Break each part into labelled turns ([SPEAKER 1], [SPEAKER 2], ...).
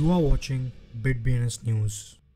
[SPEAKER 1] are watching BitBNS News.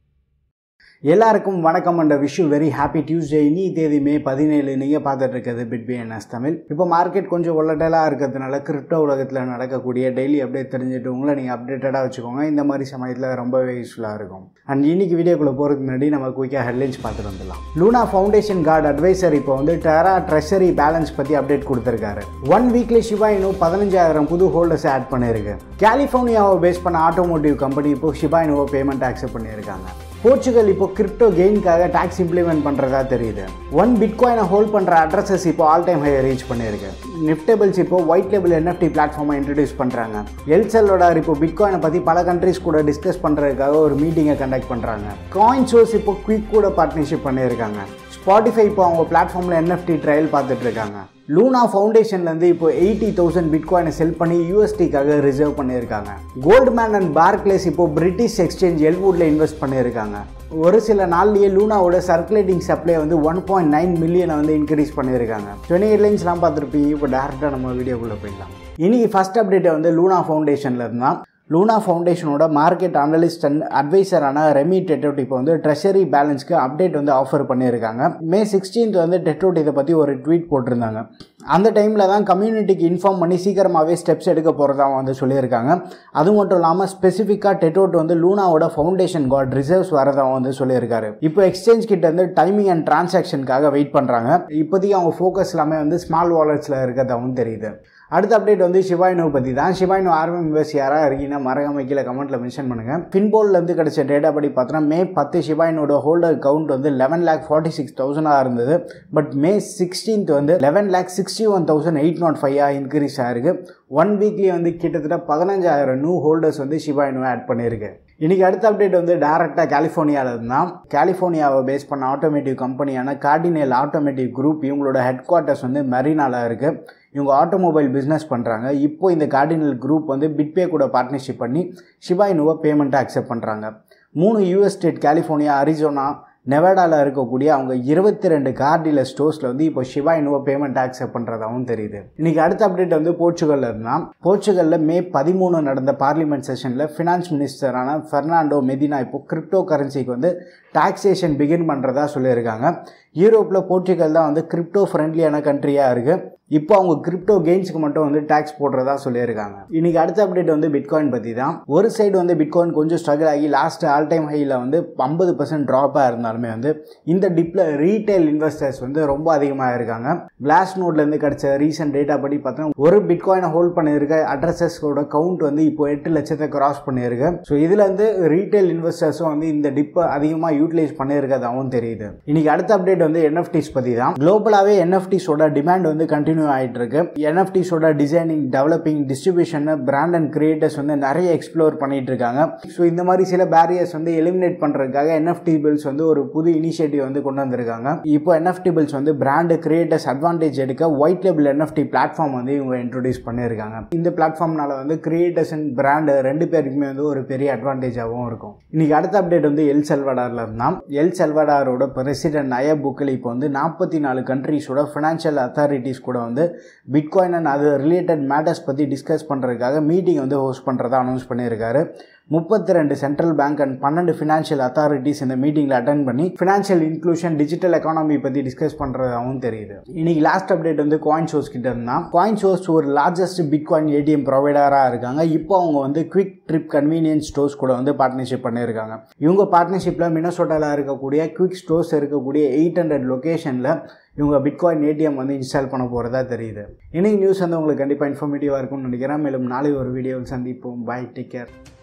[SPEAKER 2] எல்லாருக்கும் வணக்கம் and wish very happy Tuesday இனி தேதி மே பதினேழு நீங்கள் பார்த்துட்டு இருக்கிறது பிட்பிஎன்எஸ் தமிழ் இப்போ மார்க்கெட் கொஞ்சம் ஒல்லட்டலாக இருக்கிறதுனால கிரிப்டோ உலகத்தில் நடக்கக்கூடிய டெய்லி அப்டேட் தெரிஞ்சுட்டு உங்களை நீங்கள் அப்டேட்டடாக வச்சுக்கோங்க இந்த மாதிரி சமயத்தில் ரொம்பவே யூஸ்ஃபுல்லாக இருக்கும் அண்ட் இன்னைக்கு வீடியோக்குள்ளே போகிறதுக்கு முன்னாடி நம்ம குயிக்காக ஹெட்லைன்ஸ் பார்த்துட்டு வந்துடலாம் லூனா ஃபவுண்டேஷன் கார்டு அட்வைசர் இப்போ வந்து டெரா ட்ரெஷரி பேலன்ஸ் பற்றி அப்டேட் கொடுத்துருக்காரு ஒன் வீக்லி ஷிபா இன்னும் பதினஞ்சாயிரம் புது ஹோல்டர்ஸ் ஆட் பண்ணியிருக்கு கலிஃபோர்னியாவை பேஸ் பண்ண ஆட்டோமோட்டிவ் கம்பெனி இப்போ ஷிபா இனோவோ பேமெண்ட் ஆக்செப்ட் பண்ணியிருக்காங்க போர்ச்சுகல் இப்போ கிரிப்டோ கெயின்காக டாக்ஸ் இம்ப்ளிமெண்ட் பண்ணுறதா தெரியுது ஒன் பிட்காயினை ஹோல்ட் பண்ணுற அட்ரஸஸ் இப்போ ஆல் டைம் ஹை ரீச் பண்ணியிருக்கு நிஃப்டபிள்ஸ் இப்போ ஒயிட் லேபிள் என்எஃப்டி பிளாட்ஃபார்மை இன்ட்ரடியூஸ் பண்ணுறாங்க எல்செல்லோட இப்போ பிட்காயினை பற்றி பல கண்ட்ரிஸ் கூட டிஸ்கஸ் பண்ணுறதுக்காக ஒரு மீட்டிங்கை கண்டக்ட் பண்ணுறாங்க காயின் சோர்ஸ் இப்போ குயிக் கூட பார்ட்னர்ஷிப் பண்ணியிருக்காங்க ஸ்பாட்டிஃபை இப்போ அவங்க பிளாட்ஃபார்மில் என்எஃப்டி ட்ரையல் பார்த்துட்டு இருக்காங்க லூனா ஃபவுண்டேஷன்லேருந்து இப்போ எயிட்டி தௌசண்ட் பிட்காயினை செல் பண்ணி யூஎஸ்டிக்காக ரிசர்வ் பண்ணியிருக்காங்க கோல்ட்மேன் அண்ட் பார்க்லேஸ் இப்போ பிரிட்டிஷ் எக்ஸ்சேஞ்ச் எல்வுட்டில் இன்வெஸ்ட் பண்ணியிருக்காங்க ஒரு சில நாள்லயே லூனாவோட சர்க்குலேட்டிங் சப்ளை வந்து ஒன் பாயிண்ட் நைன் மில்லியனை வந்து இன்க்ரீஸ் பண்ணியிருக்காங்க டுவெண்ட்டி ஹெட்லைன்ஸ்லாம் பார்த்துருப்பீங்க இப்போ டேரெக்டாக நம்ம வீடியோக்குள்ளே போயிடலாம் இன்னைக்கு ஃபஸ்ட் அப்டேட்டை வந்து லூனா ஃபவுண்டேஷனில் இருந்தால் லூனா ஃபவுண்டேஷனோட மார்க்கெட் அனலிஸ்ட் அண்ட் அட்வைசரான ரெமி டெட்டோட் இப்போ வந்து ட்ரெஷரி பேலன்ஸ்க்கு அப்டேட் வந்து ஆஃபர் பண்ணியிருக்காங்க மே சிக்ஸ்டீன்த் வந்து டெட்டோட் இதை பற்றி ஒரு ட்வீட் போட்டிருந்தாங்க அந்த டைமில் தான் கம்யூனிட்டிக்கு இன்ஃபார்ம் பண்ணி சீக்கிரமாகவே ஸ்டெப்ஸ் எடுக்க போகிறதா வந்து சொல்லியிருக்காங்க அது மட்டும் இல்லாமல் ஸ்பெசிஃபிக்காக டெட்டோட் வந்து லூனாவோட ஃபவுண்டேஷன் கார்டு ரிசர்வ்ஸ் வரதா வந்து சொல்லியிருக்காரு இப்போ எக்ஸ்சேஞ்ச் கிட்ட வந்து டைமிங் அண்ட் டிரான்சாக்ஷனுக்காக வெயிட் பண்ணுறாங்க இப்போதைக்கு அவங்க ஃபோக்கஸ் எல்லாமே வந்து ஸ்மால் வாலெட்ஸில் இருக்கிறதாவும் தெரியுது அடுத்த அப்டேட் வந்து சிவாயினோ பற்றி தான் சிவாயினோ ஆர்மி மெம்பர்ஸ் யாராக இருக்கீங்கன்னா மறக்காம கீழே கமெண்ட்டில் மென்ஷன் பண்ணுங்கள் பின்போல்லேருந்து கிடைச்ச டேட்டா படி பார்த்தோன்னா மே பத்து சிவாயினோட ஹோல்டர் கவுண்ட் வந்து லெவன் லேக் ஃபார்ட்டி சிக்ஸ் தௌசண்டாக இருந்தது பட் மே சிக்ஸ்டீன்த் வந்து eleven lakh sixty one thousand eight naught ஃபைவாக இன்க்ரீஸ் ஆயிருக்கு ஒன் வீக்லி வந்து கிட்டத்தட்ட பதினஞ்சாயிரம் நியூ ஹோல்டர்ஸ் வந்து சிவாயினோ ஆட் பண்ணியிருக்கு இன்றைக்கி அடுத்த அப்டேட் வந்து டேரெக்டாக கலிஃபோர்னியாவில் இருந்தால் கலிஃபோர்னியாவை பேஸ் பண்ண ஆட்டோமேட்டிவ் கம்பெனியான கார்டினேல் ஆட்டோமேட்டிவ் குரூப் இவங்களோட ஹெட் குவார்ட்டர்ஸ் வந்து மெரினாவில் இருக்குது இவங்க ஆட்டோமொபைல் பிஸ்னஸ் பண்ணுறாங்க இப்போ இந்த கார்டினல் குரூப் வந்து பிட்பே கூட பார்ட்னர்ஷிப் பண்ணி ஷிபாயினுவை பேமெண்ட்டை அக்செப்ட் பண்ணுறாங்க மூணு யூஎஸ் ஸ்டேட் கலிஃபோர்னியா அரிசோனா நெவாடாவில் இருக்கக்கூடிய அவங்க இருபத்தி ரெண்டு கார் டீலர் ஸ்டோர்ஸில் வந்து இப்போ ஷிவா இனுவோ பேமெண்ட் ஆக்செப்ட் பண்ணுறதாகவும் தெரியுது இன்னைக்கு அடுத்த அப்டேட் வந்து போர்ச்சுகலில் இருந்தால் போர்ச்சுகலில் மே பதிமூணு நடந்த பார்லிமெண்ட் செஷனில் ஃபினான்ஸ் மினிஸ்டரான ஃபெர்னாண்டோ மெதினா இப்போ கிரிப்டோ கரன்சிக்கு வந்து டாக்ஸேஷன் பிகின் பண்ணுறதா சொல்லியிருக்காங்க யூரோப்பில் போர்ச்சுகல் தான் வந்து கிரிப்டோ ஃப்ரெண்ட்லியான கண்ட்ரியாக இருக்குது இப்போ அவங்க கிரிப்டோ கெயின்ஸுக்கு மட்டும் வந்து டேக்ஸ் போடுறதா சொல்லியிருக்காங்க இன்னைக்கு அடுத்த அப்டேட் வந்து பிட்காயின் பற்றி தான் ஒரு சைடு வந்து பிட்காயின் கொஞ்சம் ஸ்ட்ரகிள் ஆகி லாஸ்ட் ஆல் டைம் ஹையில் வந்து ஐம்பது பர்சன்ட் ட்ராப்பாக இருந்தாலுமே வந்து இந்த டிப்பில் ரீட்டைல் இன்வெஸ்டர்ஸ் வந்து ரொம்ப அதிகமாக இருக்காங்க கிளாஸ் நோட்லேருந்து கிடைச்ச ரீசன்ட் டேட்டா படி பார்த்தோன்னா ஒரு பிட்காயினை ஹோல்ட் பண்ணியிருக்க அட்ரஸஸோட கவுண்ட் வந்து இப்போ எட்டு லட்சத்தை கிராஸ் பண்ணியிருக்கு ஸோ இதில் வந்து ரீட்டைல் இன்வெஸ்டர்ஸும் வந்து இந்த டிப்பை அதிகமாக யூட்டிலைஸ் பண்ணியிருக்கதாகவும் தெரியுது இன்னைக்கு அடுத்த அப்டேட் வந்து என்எஃப்டிஸ் பற்றி தான் குளோபலாகவே என்எஃப்டிஸோட டிமாண்ட் வந்து கண்டினியூ ஆகிட்டு இருக்கு என்எஃப்டிஸோட designing developing distribution brand and creators வந்து நிறைய எக்ஸ்ப்ளோர் பண்ணிட்டு இருக்காங்க ஸோ இந்த மாதிரி சில பேரியர்ஸ் வந்து எலிமினேட் பண்ணுறதுக்காக என்எஃப்டி பில்ஸ் வந்து ஒரு புது இனிஷியேட்டிவ் வந்து கொண்டு வந்திருக்காங்க இப்போ என்எஃப்டி பில்ஸ் வந்து பிராண்டு கிரியேட்டர்ஸ் அட்வான்டேஜ் எடுக்க ஒயிட் லேபிள் என்எஃப்டி பிளாட்ஃபார்ம் வந்து இவங்க இன்ட்ரோடியூஸ் பண்ணியிருக்காங்க இந்த பிளாட்ஃபார்ம்னால வந்து கிரியேட்டர்ஸ் அண்ட் பிராண்டு ரெண்டு பேருக்குமே வந்து ஒரு பெரிய அட்வான்டேஜாகவும் இருக்கும் இன்னைக்கு அடுத்த அப்டேட் வந்து எல் செல்வடாரில் இருந்தால் எல் செல்வடாரோட பிரசிடென்ட் நய புக்கில் இப்போ வந்து நாற்பத்தி நாலு கண்ட்ரீஸோட ஃபினான்ஷியல் அத்தாரிட்டிஸ் கூட வந்து பிட்காயின் அண்ட் அது ரிலேட்டட் மேட்டர்ஸ் பற்றி டிஸ்கஸ் பண்ணுறதுக்காக மீட்டிங் வந்து ஹோஸ்ட் பண்ணுறதா அனௌன்ஸ் பண்ணியிருக்காரு முப்பத்தி ரெண்டு சென்ட்ரல் பேங்க் அண்ட் பன்னெண்டு ஃபினான்ஷியல் அத்தாரிட்டிஸ் இந்த மீட்டிங்கில் அட்டன் பண்ணி ஃபினான்ஷியல் இன்க்ளூஷன் டிஜிட்டல் எக்கானமி பற்றி டிஸ்கஸ் பண்ணுறதாகவும் தெரியுது இன்னைக்கு லாஸ்ட் அப்டேட் வந்து காயின் ஷோஸ் கிட்ட இருந்தால் காயின் ஷோஸ் ஒரு லார்ஜஸ்ட் பிட்காயின் ஏடிஎம் ப்ரொவைடராக இருக்காங்க இப்போ அவங்க வந்து குவிக் ட்ரிப் கன்வீனியன்ஸ் ஸ்டோர்ஸ் கூட வந்து பார்ட்னர்ஷிப் பண்ணியிருக்காங்க இவங்க பார்ட்னர்ஷிப்பில் மினசோட்டாவில் இருக்கக்கூடிய குவிக் ஸ்டோர்ஸ் இருக்கக்கூடிய எயிட் ஹண்ட்ரட் லொக்கேஷனில் இவங்க பிட்காயின் ஏடிஎம் வந்து இன்ஸ்டால் பண்ண போகிறதா தெரியுது இன்னைக்கு நியூஸ் வந்து உங்களுக்கு கண்டிப்பாக இன்ஃபர்மேட்டிவாக இருக்கும்னு நினைக்கிறேன் மேலும் நாளை ஒரு வீடியோவில் சந்திப்போம் பாய் டேக் கேர்